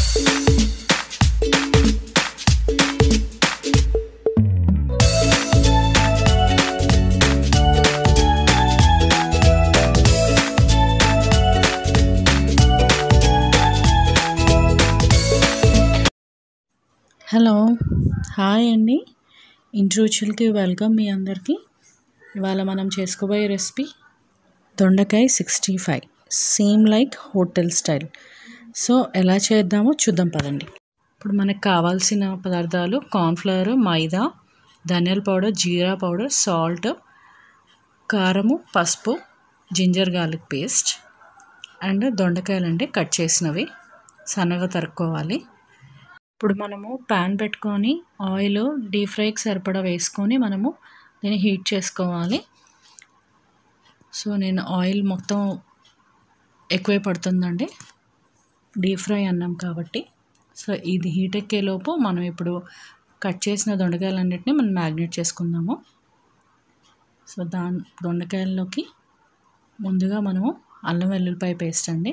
hello hi అండి ఇంట్రూచువల్కి welcome మీ అందరికీ ఇవాళ మనం చేసుకోబోయే రెసిపీ దొండకాయ sixty five same like hotel style so ఎలా చేద్దామో చూద్దాం పదండి ఇప్పుడు మనకు కావాల్సిన పదార్థాలు కార్న్ఫ్లవర్ మైదా ధనియాల పౌడర్ జీరా పౌడర్ సాల్ట్ కారము పసుపు జింజర్ గార్లిక్ పేస్ట్ అండ్ దొండకాయలు అంటే కట్ చేసినవి సన్నగా తరుక్కోవాలి ఇప్పుడు మనము ప్యాన్ పెట్టుకొని ఆయిల్ డీప్ ఫ్రైకి సరిపడా వేసుకొని మనము దీన్ని హీట్ చేసుకోవాలి సో నేను ఆయిల్ మొత్తం ఎక్కువే పడుతుందండి డీప్ ఫ్రై అన్నాం కాబట్టి సో ఇది హీట్ ఎక్కేలోపు మనం ఇప్పుడు కట్ చేసిన దొండకాయలన్నిటిని మనం మ్యాగ్నేట్ చేసుకుందాము సో దాని దొండకాయల్లోకి ముందుగా మనము అల్లం వెల్లుల్లిపాయ పేస్ట్ అండి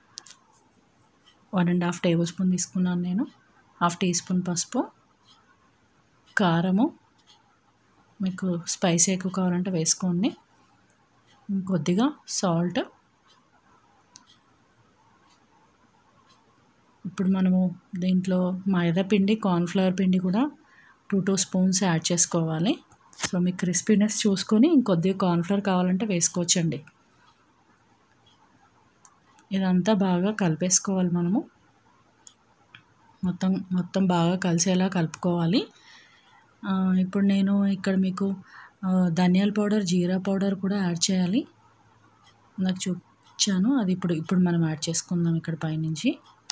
one and half table spoon తీసుకున్నాను నేను హాఫ్ టీ స్పూన్ పసుపు కారము మీకు స్పైసీ ఎక్కువ కావాలంటే వేసుకోండి కొద్దిగా సాల్ట్ ఇప్పుడు మనము దీంట్లో మైదా పిండి కార్న్ఫ్లవర్ పిండి కూడా టూ టూ స్పూన్స్ యాడ్ చేసుకోవాలి సో మీకు క్రిస్పీనెస్ చూసుకొని ఇంకొద్దిగా కార్న్ఫ్లవర్ కావాలంటే వేసుకోవచ్చండి ఇదంతా బాగా కలిపేసుకోవాలి మనము మొత్తం మొత్తం బాగా కలిసేలా కలుపుకోవాలి ఇప్పుడు నేను ఇక్కడ మీకు ధనియాల పౌడర్ జీరా పౌడర్ కూడా యాడ్ చేయాలి నాకు చూపించాను అది ఇప్పుడు ఇప్పుడు మనం యాడ్ చేసుకుందాం ఇక్కడ పైనుంచి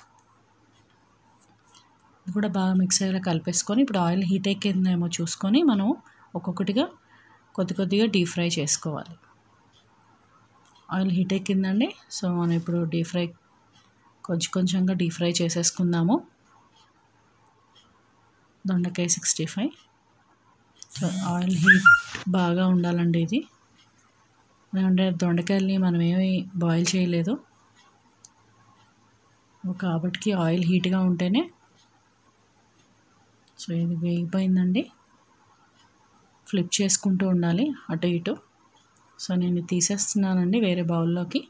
ఇది కూడా బాగా మిక్స్ అయ్యేలా కలిపేసుకొని ఇప్పుడు ఆయిల్ హీట్ ఎక్కిందేమో చూసుకొని మనం ఒక్కొక్కటిగా కొద్ది కొద్దిగా డీప్ ఫ్రై చేసుకోవాలి ఆయిల్ హీట్ ఎక్కిందండి సో మనం ఇప్పుడు డీప్ ఫ్రై కొంచెం కొంచెంగా డీప్ ఫ్రై చేసేసుకుందాము దొండకాయ sixty five so oil heat బాగా ఉండాలండి ఇది ఎందుకంటే దొండకాయల్ని మనం ఏమి బాయిల్ చేయలేదు కాబట్టి ఆయిల్ హీట్గా ఉంటేనే సో ఇది వేగిపోయిందండి ఫ్లిప్ చేసుకుంటూ ఉండాలి అటు ఇటు సో నేను తీసేస్తున్నానండి వేరే బౌల్లోకి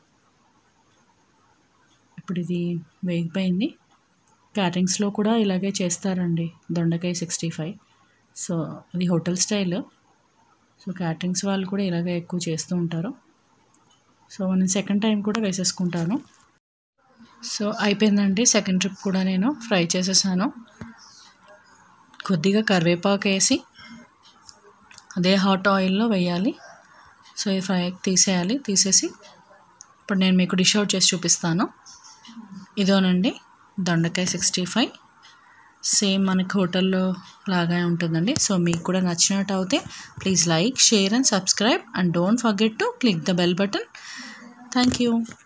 ఇప్పుడు ఇది వేగిపోయింది క్యాటరింగ్స్లో కూడా ఇలాగే చేస్తారండి దొండకాయ సిక్స్టీ ఫైవ్ సో అది హోటల్ స్టైల్ సో క్యాటరింగ్స్ వాళ్ళు కూడా ఇలాగే ఎక్కువ చేస్తూ ఉంటారు సో నేను సెకండ్ టైం కూడా వేసేసుకుంటాను సో అయిపోయిందండి సెకండ్ ట్రిప్ కూడా నేను ఫ్రై చేసేసాను కొద్దిగా కరివేపాకు వేసి అదే హాట్ ఆయిల్లో వేయాలి సో ఈ ఫ్రై తీసేయాలి తీసేసి ఇప్పుడు నేను మీకు డిష్ అవుట్ చేసి చూపిస్తాను ఇదోనండి దొండకాయ సిక్స్టీ ఫైవ్ సేమ్ మనకి హోటల్లో లాగా ఉంటుందండి సో మీకు కూడా నచ్చినట్టు అయితే please like share and subscribe and don't forget to click the bell button thank you